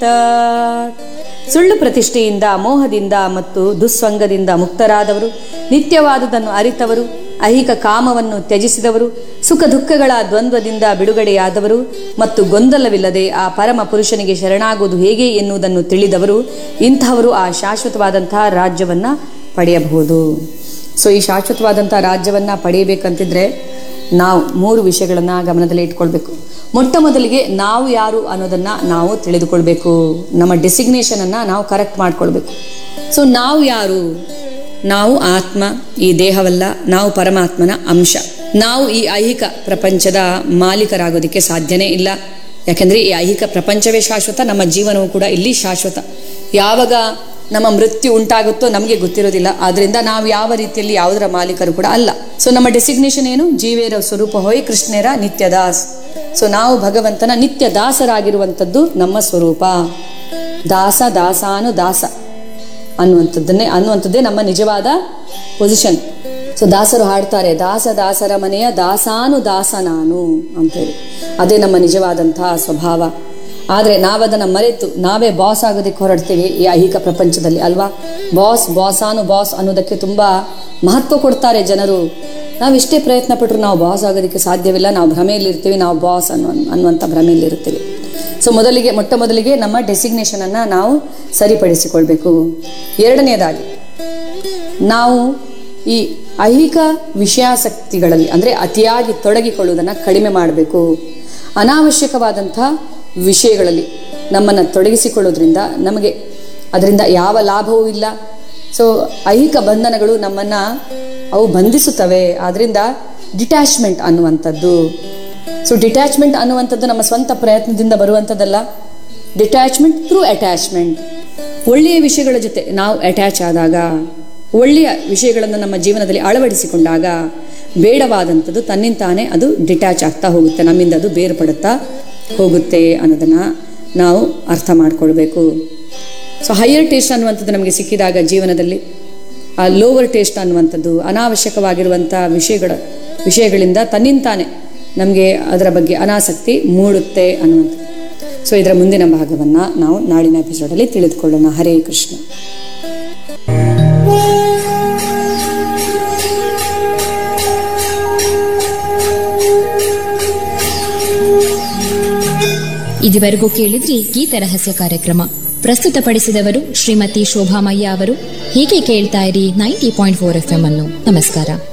ಸುಳ್ಳು ಪ್ರತಿಷ್ಠೆಯಿಂದ ಮೋಹದಿಂದ ಮತ್ತು ದುಸ್ಸಂಗದಿಂದ ಮುಕ್ತರಾದವರು ನಿತ್ಯವಾದುದನ್ನು ಅರಿತವರು ಐಹಿಕ ಕಾಮವನ್ನು ತ್ಯಜಿಸಿದವರು ಸುಖ ದುಃಖಗಳ ದ್ವಂದ್ವದಿಂದ ಬಿಡುಗಡೆಯಾದವರು ಮತ್ತು ಗೊಂದಲವಿಲ್ಲದೆ ಆ ಪರಮ ಪುರುಷನಿಗೆ ಶರಣಾಗುವುದು ಹೇಗೆ ಎನ್ನುವುದನ್ನು ತಿಳಿದವರು ಇಂತಹವರು ಆ ಶಾಶ್ವತವಾದಂತಹ ರಾಜ್ಯವನ್ನ ಪಡೆಯಬಹುದು ಸೊ ಈ ಶಾಶ್ವತವಾದಂತಹ ರಾಜ್ಯವನ್ನ ಪಡೆಯಬೇಕಂತಿದ್ರೆ ನಾವು ಮೂರು ವಿಷಯಗಳನ್ನ ಗಮನದಲ್ಲಿ ಇಟ್ಕೊಳ್ಬೇಕು ಮೊಟ್ಟ ಮೊದಲಿಗೆ ನಾವು ಯಾರು ಅನ್ನೋದನ್ನ ನಾವು ತಿಳಿದುಕೊಳ್ಬೇಕು ನಮ್ಮ ಡೆಸಿಗ್ನೇಷನ್ ಅನ್ನ ನಾವು ಕರೆಕ್ಟ್ ಮಾಡ್ಕೊಳ್ಬೇಕು ಸೊ ನಾವು ಯಾರು ನಾವು ಆತ್ಮ ಈ ದೇಹವಲ್ಲ ನಾವು ಪರಮಾತ್ಮನ ಅಂಶ ನಾವು ಈ ಐಹಿಕ ಪ್ರಪಂಚದ ಮಾಲೀಕರಾಗೋದಕ್ಕೆ ಸಾಧ್ಯನೇ ಇಲ್ಲ ಯಾಕೆಂದ್ರೆ ಈ ಐಹಿಕ ಪ್ರಪಂಚವೇ ಶಾಶ್ವತ ನಮ್ಮ ಜೀವನವೂ ಕೂಡ ಇಲ್ಲಿ ಶಾಶ್ವತ ಯಾವಾಗ ನಮ್ಮ ಮೃತ್ಯು ಉಂಟಾಗುತ್ತೋ ನಮಗೆ ಗೊತ್ತಿರೋದಿಲ್ಲ ಆದ್ರಿಂದ ನಾವು ಯಾವ ರೀತಿಯಲ್ಲಿ ಯಾವುದರ ಮಾಲೀಕರು ಕೂಡ ಅಲ್ಲ ಸೊ ನಮ್ಮ ಡೆಸಿಗ್ನೇಷನ್ ಏನು ಜೀವೇರ ಸ್ವರೂಪ ಹೋಯ್ ಕೃಷ್ಣೇರ ನಿತ್ಯ ದಾಸ್ ಸೊ ನಾವು ಭಗವಂತನ ನಿತ್ಯ ದಾಸರಾಗಿರುವಂಥದ್ದು ನಮ್ಮ ಸ್ವರೂಪ ದಾಸ ದಾಸಾನು ದಾಸ ಅನ್ನುವಂಥದ್ದನ್ನೇ ಅನ್ನುವಂಥದ್ದೇ ನಮ್ಮ ನಿಜವಾದ ಪೊಸಿಷನ್ ಸೊ ದಾಸರು ಹಾಡ್ತಾರೆ ದಾಸ ದಾಸರ ಮನೆಯ ದಾಸಾನು ದಾಸ ನಾನು ಅಂತೇಳಿ ಅದೇ ನಮ್ಮ ನಿಜವಾದಂತಹ ಸ್ವಭಾವ ಆದರೆ ನಾವದನ್ನು ಮರೆತು ನಾವೇ ಬಾಸ್ ಆಗೋದಕ್ಕೆ ಹೊರಡ್ತೀವಿ ಈ ಐಹಿಕ ಪ್ರಪಂಚದಲ್ಲಿ ಅಲ್ವಾ ಬಾಸ್ ಬಾಸಾನು ಬಾಸ್ ಅನ್ನೋದಕ್ಕೆ ತುಂಬಾ ಮಹತ್ವ ಕೊಡ್ತಾರೆ ಜನರು ನಾವು ಎಷ್ಟೇ ಪ್ರಯತ್ನ ಪಟ್ಟರು ನಾವು ಬಾಸ್ ಆಗೋದಕ್ಕೆ ಸಾಧ್ಯವಿಲ್ಲ ನಾವು ಭ್ರಮೆಯಲ್ಲಿರ್ತೀವಿ ನಾವು ಬಾಸ್ ಅನ್ನುವ ಅನ್ನುವಂಥ ಭ್ರಮೆಯಲ್ಲಿರ್ತೀವಿ ಸೊ ಮೊದಲಿಗೆ ಮೊಟ್ಟ ಮೊದಲಿಗೆ ನಮ್ಮ ಡೆಸಿಗ್ನೇಷನ್ ಅನ್ನ ನಾವು ಸರಿಪಡಿಸಿಕೊಳ್ಬೇಕು ಎರಡನೇದಾಗಿ ನಾವು ಈ ಐಹಿಕ ವಿಷಯಾಸಕ್ತಿಗಳಲ್ಲಿ ಅಂದರೆ ಅತಿಯಾಗಿ ತೊಡಗಿಕೊಳ್ಳುವುದನ್ನು ಕಡಿಮೆ ಮಾಡಬೇಕು ಅನಾವಶ್ಯಕವಾದಂಥ ವಿಷಯಗಳಲ್ಲಿ ನಮ್ಮನ್ನು ತೊಡಗಿಸಿಕೊಳ್ಳೋದ್ರಿಂದ ನಮಗೆ ಅದರಿಂದ ಯಾವ ಲಾಭವೂ ಇಲ್ಲ ಸೊ ಐಹಿಕ ಬಂಧನಗಳು ನಮ್ಮನ್ನು ಅವು ಬಂಧಿಸುತ್ತವೆ ಆದ್ರಿಂದ ಡಿಟ್ಯಾಚ್ಮೆಂಟ್ ಅನ್ನುವಂಥದ್ದು ಸೊ ಡಿಟ್ಯಾಚ್ಮೆಂಟ್ ಅನ್ನುವಂಥದ್ದು ನಮ್ಮ ಸ್ವಂತ ಪ್ರಯತ್ನದಿಂದ ಬರುವಂಥದ್ದಲ್ಲ ಡಿಟ್ಯಾಚ್ಮೆಂಟ್ ಥ್ರೂ ಅಟ್ಯಾಚ್ಮೆಂಟ್ ಒಳ್ಳೆಯ ವಿಷಯಗಳ ಜೊತೆ ನಾವು ಅಟ್ಯಾಚ್ ಆದಾಗ ಒಳ್ಳೆಯ ವಿಷಯಗಳನ್ನು ನಮ್ಮ ಜೀವನದಲ್ಲಿ ಅಳವಡಿಸಿಕೊಂಡಾಗ ಬೇಡವಾದಂಥದ್ದು ತನ್ನಿಂತಾನೇ ಅದು ಡಿಟ್ಯಾಚ್ ಆಗ್ತಾ ಹೋಗುತ್ತೆ ನಮ್ಮಿಂದ ಅದು ಬೇರ್ಪಡುತ್ತಾ ಹೋಗುತ್ತೆ ಅನ್ನೋದನ್ನು ನಾವು ಅರ್ಥ ಮಾಡ್ಕೊಳ್ಬೇಕು ಸೊ ಹೈಯರ್ ಟೇಸ್ಟ್ ಅನ್ನುವಂಥದ್ದು ನಮಗೆ ಸಿಕ್ಕಿದಾಗ ಜೀವನದಲ್ಲಿ ಆ ಲೋವರ್ ಟೇಸ್ಟ್ ಅನ್ನುವಂಥದ್ದು ಅನಾವಶ್ಯಕವಾಗಿರುವಂಥ ವಿಷಯಗಳ ವಿಷಯಗಳಿಂದ ತನ್ನಿಂತಾನೆ ನಮಗೆ ಅದರ ಬಗ್ಗೆ ಅನಾಸಕ್ತಿ ಮೂಡುತ್ತೆ ಅನ್ನುವಂಥದ್ದು ಸೊ ಇದರ ಮುಂದಿನ ಭಾಗವನ್ನು ನಾವು ನಾಳಿನ ಎಪಿಸೋಡಲ್ಲಿ ತಿಳಿದುಕೊಳ್ಳೋಣ ಹರೇ ಕೃಷ್ಣ ಇದುವರೆಗೂ ಕೇಳಿದ್ರಿ ಗೀತ ರಹಸ್ಯ ಕಾರ್ಯಕ್ರಮ ಪ್ರಸ್ತುತಪಡಿಸಿದವರು ಶ್ರೀಮತಿ ಶೋಭಾಮಯ್ಯ ಅವರು ಹೀಗೆ ಕೇಳ್ತಾ ಇರಿ ninety point four F M ಅನ್ನು ನಮಸ್ಕಾರ